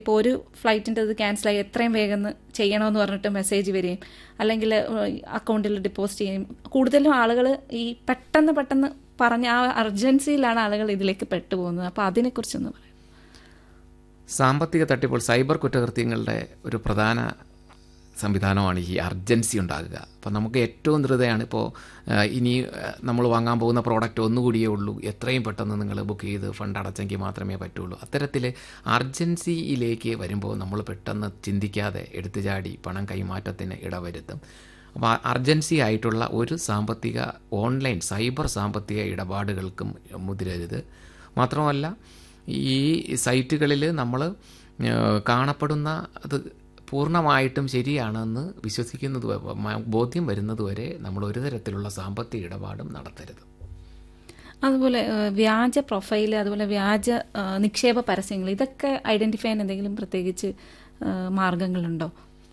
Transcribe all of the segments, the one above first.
ഇപ്പോൾ ഒരു ഫ്ലൈറ്റിൻ്റെ അത് ക്യാൻസലായി എത്രയും വേഗം ചെയ്യണമെന്ന് പറഞ്ഞിട്ട് മെസ്സേജ് വരികയും അല്ലെങ്കിൽ അക്കൗണ്ടിൽ ഡെപ്പോസിറ്റ് ചെയ്യും കൂടുതലും ആളുകൾ ഈ പെട്ടെന്ന് പെട്ടെന്ന് പറഞ്ഞ ആ അർജൻസിയിലാണ് ആളുകൾ ഇതിലേക്ക് പെട്ടുപോകുന്നത് അപ്പോൾ അതിനെക്കുറിച്ചൊന്ന് പറയാം സാമ്പത്തിക തട്ടിപ്പോൾ സൈബർ കുറ്റകൃത്യങ്ങളുടെ ഒരു പ്രധാന സംവിധാനമാണ് ഈ അർജൻസി ഉണ്ടാകുക അപ്പം നമുക്ക് ഏറ്റവും ധൃതയാണ് ഇപ്പോൾ ഇനി നമ്മൾ വാങ്ങാൻ പോകുന്ന പ്രോഡക്റ്റ് ഒന്നുകൂടിയേ ഉള്ളൂ എത്രയും പെട്ടെന്ന് നിങ്ങൾ ബുക്ക് ചെയ്ത് ഫണ്ട് അടച്ചെങ്കിൽ മാത്രമേ പറ്റുള്ളൂ അത്തരത്തിൽ അർജൻസിയിലേക്ക് വരുമ്പോൾ നമ്മൾ പെട്ടെന്ന് ചിന്തിക്കാതെ എടുത്തുചാടി പണം കൈമാറ്റത്തിന് ഇടവരുത്തും അപ്പോൾ അർജൻസി ആയിട്ടുള്ള ഒരു സാമ്പത്തിക ഓൺലൈൻ സൈബർ സാമ്പത്തിക ഇടപാടുകൾക്കും മുതിരരുത് മാത്രമല്ല ഈ സൈറ്റുകളിൽ നമ്മൾ കാണപ്പെടുന്ന അത് പൂർണ്ണമായിട്ടും ശരിയാണെന്ന് വിശ്വസിക്കുന്നത് ബോധ്യം വരുന്നതുവരെ നമ്മൾ ഒരു തരത്തിലുള്ള സാമ്പത്തിക ഇടപാടും നടത്തരുത് അതുപോലെ വ്യാജ പ്രൊഫൈൽ അതുപോലെ വ്യാജ നിക്ഷേപ പരസ്യങ്ങൾ ഇതൊക്കെ ഐഡന്റിഫൈ ചെയ്യാൻ എന്തെങ്കിലും പ്രത്യേകിച്ച് മാർഗങ്ങളുണ്ടോ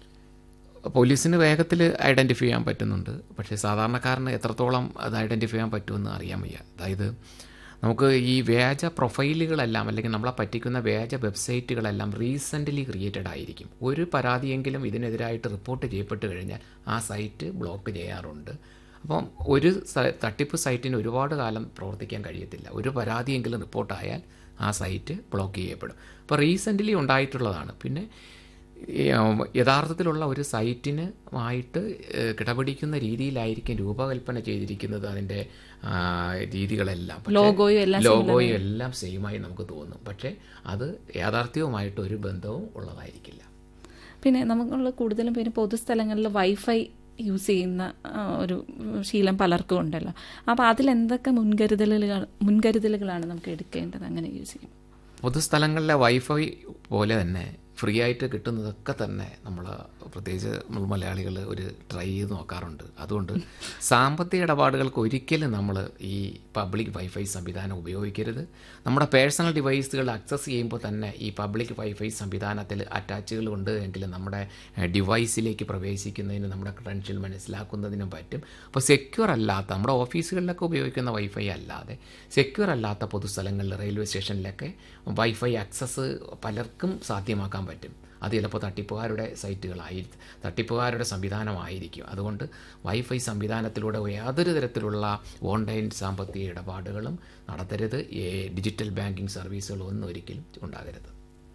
പോലീസിന് വേഗത്തിൽ ഐഡൻറ്റിഫൈ ചെയ്യാൻ പറ്റുന്നുണ്ട് പക്ഷേ സാധാരണക്കാരന് എത്രത്തോളം അത് ഐഡൻറ്റിഫൈ ചെയ്യാൻ പറ്റുമെന്ന് അറിയാൻ വയ്യ അതായത് നമുക്ക് ഈ വ്യാജ പ്രൊഫൈലുകളെല്ലാം അല്ലെങ്കിൽ നമ്മളെ പറ്റിക്കുന്ന വ്യാജ വെബ്സൈറ്റുകളെല്ലാം റീസെൻ്റ്ലി ക്രിയേറ്റഡ് ആയിരിക്കും ഒരു പരാതിയെങ്കിലും ഇതിനെതിരായിട്ട് റിപ്പോർട്ട് ചെയ്യപ്പെട്ട് കഴിഞ്ഞാൽ ആ സൈറ്റ് ബ്ലോക്ക് ചെയ്യാറുണ്ട് അപ്പം ഒരു തട്ടിപ്പ് സൈറ്റിന് ഒരുപാട് കാലം പ്രവർത്തിക്കാൻ കഴിയത്തില്ല ഒരു പരാതിയെങ്കിലും റിപ്പോർട്ടായാൽ ആ സൈറ്റ് ബ്ലോക്ക് ചെയ്യപ്പെടും അപ്പോൾ റീസെൻ്റ്ലി ഉണ്ടായിട്ടുള്ളതാണ് പിന്നെ യഥാർത്ഥത്തിലുള്ള ഒരു സൈറ്റിന് ആയിട്ട് കിടപിടിക്കുന്ന രീതിയിലായിരിക്കും രൂപകൽപ്പന ചെയ്തിരിക്കുന്നത് അതിൻ്റെ രീതികളെല്ലാം ലോഗോയും എല്ലാം ലോഗോയും എല്ലാം സെയിമായി നമുക്ക് തോന്നും പക്ഷേ അത് യാഥാർത്ഥ്യവുമായിട്ട് ഒരു ബന്ധവും ഉള്ളതായിരിക്കില്ല പിന്നെ നമുക്കുള്ള കൂടുതലും പിന്നെ പൊതുസ്ഥലങ്ങളിൽ വൈഫൈ യൂസ് ചെയ്യുന്ന ഒരു ശീലം പലർക്കും ഉണ്ടല്ലോ അപ്പോൾ അതിലെന്തൊക്കെ മുൻകരുതലുകൾ മുൻകരുതലുകളാണ് നമുക്ക് എടുക്കേണ്ടത് അങ്ങനെ യൂസ് ചെയ്യും പൊതുസ്ഥലങ്ങളിലെ വൈഫൈ പോലെ തന്നെ ഫ്രീ ആയിട്ട് കിട്ടുന്നതൊക്കെ തന്നെ നമ്മൾ പ്രത്യേകിച്ച് നമ്മൾ മലയാളികൾ ഒരു ട്രൈ ചെയ്ത് നോക്കാറുണ്ട് അതുകൊണ്ട് സാമ്പത്തിക ഇടപാടുകൾക്ക് ഒരിക്കലും നമ്മൾ ഈ പബ്ലിക് വൈഫൈ സംവിധാനം ഉപയോഗിക്കരുത് നമ്മുടെ പേഴ്സണൽ ഡിവൈസുകൾ ആക്സസ് ചെയ്യുമ്പോൾ തന്നെ ഈ പബ്ലിക് വൈഫൈ സംവിധാനത്തിൽ അറ്റാച്ചുകൾ ഉണ്ട് എങ്കിൽ നമ്മുടെ ഡിവൈസിലേക്ക് പ്രവേശിക്കുന്നതിന് നമ്മുടെ ക്രെഡൻഷ്യൽ മനസ്സിലാക്കുന്നതിനും പറ്റും അപ്പോൾ സെക്യൂർ അല്ലാത്ത നമ്മുടെ ഓഫീസുകളിലൊക്കെ ഉപയോഗിക്കുന്ന വൈഫൈ അല്ലാതെ സെക്യൂർ അല്ലാത്ത പൊതുസ്ഥലങ്ങളിൽ റെയിൽവേ സ്റ്റേഷനിലൊക്കെ വൈഫൈ ആക്സസ് പലർക്കും സാധ്യമാക്കാൻ പറ്റും അത് ചിലപ്പോൾ തട്ടിപ്പുകാരുടെ സൈറ്റുകളായി തട്ടിപ്പുകാരുടെ സംവിധാനമായിരിക്കും അതുകൊണ്ട് വൈഫൈ സംവിധാനത്തിലൂടെ യാതൊരു തരത്തിലുള്ള ഓൺലൈൻ സാമ്പത്തിക ഇടപാടുകളും നടത്തരുത് ഡിജിറ്റൽ ബാങ്കിങ് സർവീസുകളും ഒന്നും ഒരിക്കലും ഉണ്ടാകരുത്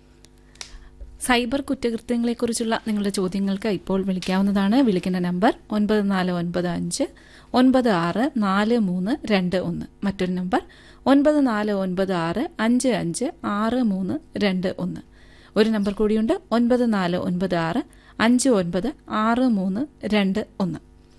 സൈബർ കുറ്റകൃത്യങ്ങളെക്കുറിച്ചുള്ള നിങ്ങളുടെ ചോദ്യങ്ങൾക്ക് ഇപ്പോൾ വിളിക്കാവുന്നതാണ് വിളിക്കേണ്ട നമ്പർ ഒൻപത് നാല് ഒൻപത് അഞ്ച് ഒൻപത് ആറ് നാല് മൂന്ന് രണ്ട് ഒന്ന് മറ്റൊരു നമ്പർ ഒൻപത് നാല് ഒൻപത് ആറ് അഞ്ച് അഞ്ച് ആറ് മൂന്ന് രണ്ട് ഒന്ന് ഒരു നമ്പർ കൂടിയുണ്ട് ഒൻപത് നാല് ഒൻപത് ആറ് അഞ്ച് ഒൻപത് ആറ് മൂന്ന് രണ്ട് ഒന്ന്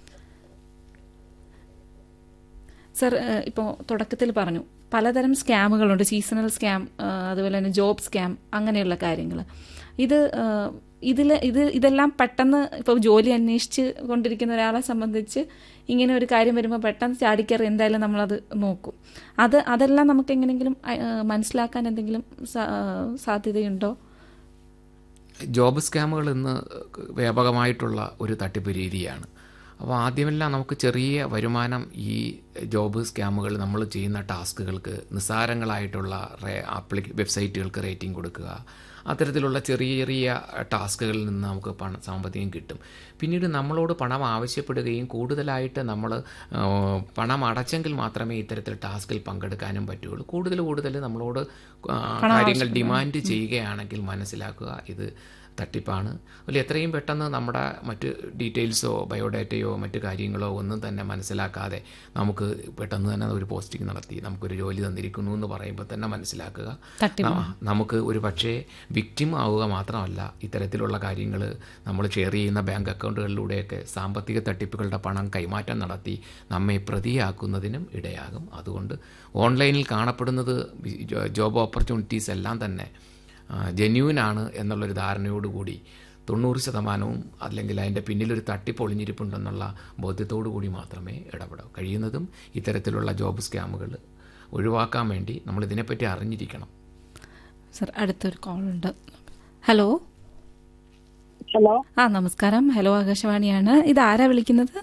സർ ഇപ്പോൾ തുടക്കത്തിൽ പറഞ്ഞു പലതരം സ്കാമുകളുണ്ട് സീസണൽ സ്കാം അതുപോലെ തന്നെ ജോബ് സ്കാം അങ്ങനെയുള്ള കാര്യങ്ങൾ ഇത് ഇതിൽ ഇത് ഇതെല്ലാം പെട്ടെന്ന് ഇപ്പോൾ ജോലി അന്വേഷിച്ച് കൊണ്ടിരിക്കുന്ന ഒരാളെ സംബന്ധിച്ച് ഇങ്ങനെ ഒരു കാര്യം വരുമ്പോൾ പെട്ടെന്ന് ചാടിക്കയറി എന്തായാലും നമ്മളത് നോക്കും അത് അതെല്ലാം നമുക്ക് എങ്ങനെയെങ്കിലും മനസ്സിലാക്കാൻ എന്തെങ്കിലും സാധ്യതയുണ്ടോ ജോബ് സ്കാമുകൾ ഇന്ന് വ്യാപകമായിട്ടുള്ള ഒരു തട്ടിപ്പ് രീതിയാണ് അപ്പോൾ ആദ്യമെല്ലാം നമുക്ക് ചെറിയ വരുമാനം ഈ ജോബ് സ്കാമുകൾ നമ്മൾ ചെയ്യുന്ന ടാസ്കുകൾക്ക് നിസ്സാരങ്ങളായിട്ടുള്ള ആപ്ലിക് വെബ്സൈറ്റുകൾക്ക് റേറ്റിംഗ് കൊടുക്കുക അത്തരത്തിലുള്ള ചെറിയ ചെറിയ ടാസ്കുകളിൽ നിന്ന് നമുക്ക് പണം സാമ്പത്തികം കിട്ടും പിന്നീട് നമ്മളോട് പണം ആവശ്യപ്പെടുകയും കൂടുതലായിട്ട് നമ്മൾ പണം അടച്ചെങ്കിൽ മാത്രമേ ഇത്തരത്തിൽ ടാസ്കിൽ പങ്കെടുക്കാനും പറ്റുള്ളൂ കൂടുതൽ കൂടുതൽ നമ്മളോട് കാര്യങ്ങൾ ഡിമാൻഡ് ചെയ്യുകയാണെങ്കിൽ മനസ്സിലാക്കുക ഇത് തട്ടിപ്പാണ് അതിൽ എത്രയും പെട്ടെന്ന് നമ്മുടെ മറ്റ് ഡീറ്റെയിൽസോ ബയോഡാറ്റയോ മറ്റ് കാര്യങ്ങളോ ഒന്നും തന്നെ മനസ്സിലാക്കാതെ നമുക്ക് പെട്ടെന്ന് തന്നെ ഒരു പോസ്റ്റിംഗ് നടത്തി നമുക്കൊരു ജോലി തന്നിരിക്കുന്നു എന്ന് പറയുമ്പോൾ തന്നെ മനസ്സിലാക്കുക നമുക്ക് ഒരു പക്ഷേ വിക്റ്റിം ആവുക മാത്രമല്ല ഇത്തരത്തിലുള്ള കാര്യങ്ങൾ നമ്മൾ ഷെയർ ചെയ്യുന്ന ബാങ്ക് അക്കൗണ്ടുകളിലൂടെയൊക്കെ സാമ്പത്തിക തട്ടിപ്പുകളുടെ പണം കൈമാറ്റം നടത്തി നമ്മെ പ്രതിയാക്കുന്നതിനും ഇടയാകും അതുകൊണ്ട് ഓൺലൈനിൽ കാണപ്പെടുന്നത് ജോബ് ഓപ്പർച്യൂണിറ്റീസ് എല്ലാം തന്നെ ജെന്യൂനാണ് എന്നുള്ളൊരു ധാരണയോടുകൂടി തൊണ്ണൂറ് ശതമാനവും അല്ലെങ്കിൽ അതിൻ്റെ പിന്നിലൊരു തട്ടിപ്പ് ഒളിഞ്ഞിരിപ്പുണ്ടെന്നുള്ള ബോധ്യത്തോടു കൂടി മാത്രമേ ഇടപെടാവൂ കഴിയുന്നതും ഇത്തരത്തിലുള്ള ജോബ് സ്കാമുകൾ ഒഴിവാക്കാൻ വേണ്ടി നമ്മൾ ഇതിനെപ്പറ്റി അറിഞ്ഞിരിക്കണം സർ അടുത്തൊരു കോൾ ഉണ്ട് ഹലോ ഹലോ ആ നമസ്കാരം ഹലോ ആകാശവാണിയാണ് ഇത് ആരാ വിളിക്കുന്നത്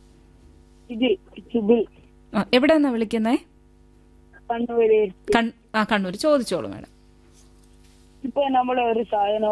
എവിടെ നിന്നാ വിളിക്കുന്നേ കണ്ണൂര് ആ കണ്ണൂർ ചോദിച്ചോളൂ മാഡം ഇപ്പൊ നമ്മൾ ഒരു സാധനം